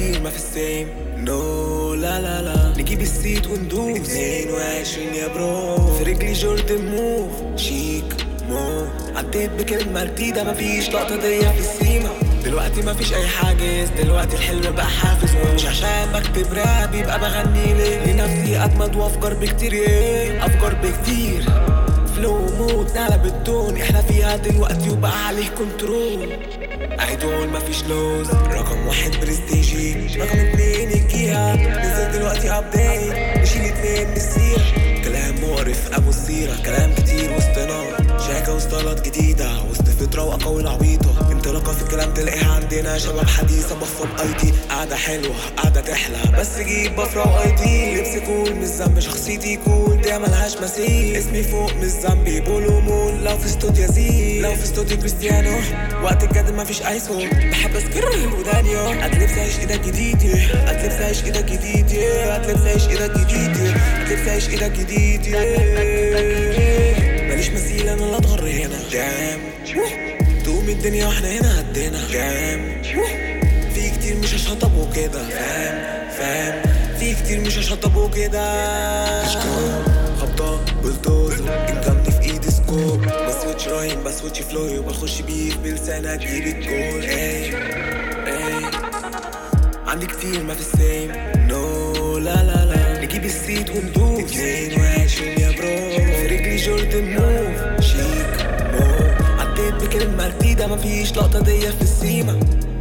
كتير ما في السيم نو لا لا لا نجيب السيت وندوس 22 يا برو في رجلي جوردن موف شيك مو عديت بكلمة جديدة مفيش لقطة ضيقة في السيما دلوقتي مفيش أي حاجز دلوقتي الحلم بقى حافز مش عشان بكتب راب يبقى بغني ليه لنفسي أجمد وأفجر بكتير ايه أفجر بكتير فلو موت نعلى بالتون احنا فيها دلوقتي وبقى عليه كنترول ايدول مفيش لوز رقم واحد برستيجي رقم اتنين الجيها نزل دلوقتي ابديت نشيل اتنين من السيرة كلام مقرف ابو السيرة كلام كتير وسطنا شاكة وسطلات جديدة وسط فترة واقاويل عبيطة انطلاقة في الكلام تلاقيها عندنا شباب حديثة بفض اي تي قاعدة حلوة قاعدة تحلى بس جيب بفرة واي تي لبس كول مش ذنب شخصيتي كول دي ملهاش مثيل اسمي فوق مش ذنبي بولو مول لو في استوديو يزيد لو في استوديو كريستيانو وقت الجد مفيش اي صوت بحب اسكر ودانيو هتلبس عيش ايدك جديد هتلبس عيش ايدك جديد هتلبس عيش ايدك جديد هتلبس عيش ايدك جديد ماليش مثيل انا اللي اتغر هنا دام تقوم الدنيا واحنا هنا هدينا دام في كتير مش هشطب وكده فاهم فاهم في كتير مش هشطب وكده خبطة بلدوزر انجمني في ايدي سكوب بسويتش رايم بسويتش فلوي وبخش بيه بلسانة اجيب الجول اي اي عندي كتير ما في السيم نو لا لا لا نجيب السيت وندوس 22 يا برو في رجلي جوردن موف شيك مو عديت بكلمة جديدة مفيش لقطة دي في السيما